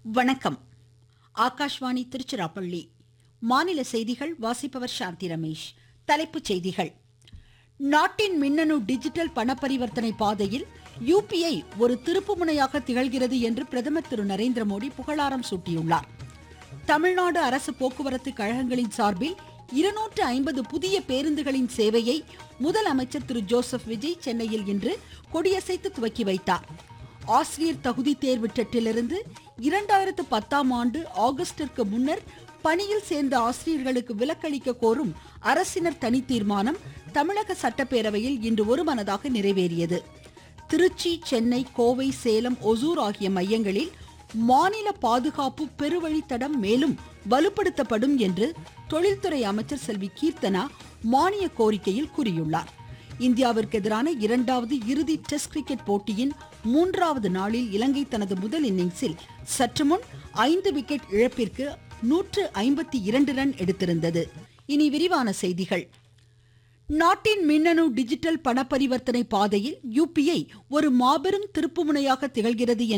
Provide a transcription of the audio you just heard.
வணக்கம் ஆகாஷ்வாணி திருச்சிராப்பள்ளி மாநில செய்திகள் வாசிப்பவர் சாந்தி ரமேஷ் தலைப்புச் செய்திகள் நாட்டின் மின்னணு டிஜிட்டல் பண பரிவர்த்தனை பாதையில் யுபிஐ ஒரு திருப்புமுனையாக திகழ்கிறது என்று பிரதமர் திரு நரேந்திர மோடி புகழாரம் சூட்டியுள்ளார் தமிழ்நாடு அரசு போக்குவரத்து கழகங்களின் சார்பில் இருநூற்று ஐம்பது புதிய பேருந்துகளின் சேவையை முதலமைச்சர் திரு ஜோசப் விஜய் சென்னையில் இன்று கொடியசைத்து துவக்கி வைத்தார் ஆசிரியர் தகுதி தேர்வு டெட்டிலிருந்து இரண்டாயிரத்து பத்தாம் ஆண்டு ஆகஸ்டிற்கு முன்னர் பணியில் சேர்ந்த ஆசிரியர்களுக்கு விலக்களிக்க கோரும் அரசினர் தனி தீர்மானம் தமிழக சட்டப்பேரவையில் இன்று ஒருமனதாக நிறைவேறியது திருச்சி சென்னை கோவை சேலம் ஒசூர் ஆகிய மையங்களில் மாநில பாதுகாப்பு பெருவழித்தடம் மேலும் வலுப்படுத்தப்படும் என்று தொழில்துறை அமைச்சர் செல்வி கீர்த்தனா மானிய கோரிக்கையில் கூறியுள்ளார் இந்தியாவிற்கு எதிரான இரண்டாவது இறுதி டெஸ்ட் கிரிக்கெட் போட்டியின் மூன்றாவது நாளில் இலங்கை தனது முதல் இன்னிங்ஸில் சற்று முன் ஐந்து விக்கெட் இழப்பிற்கு நூற்று ஐம்பத்தி இரண்டு ரன் எடுத்திருந்தது இனி விரிவான செய்திகள் நாட்டின் மின்னணு டிஜிட்டல் பண பரிவர்த்தனை பாதையில் யுபிஐ ஒரு மாபெரும் திருப்புமுனையாக திகழ்கிறது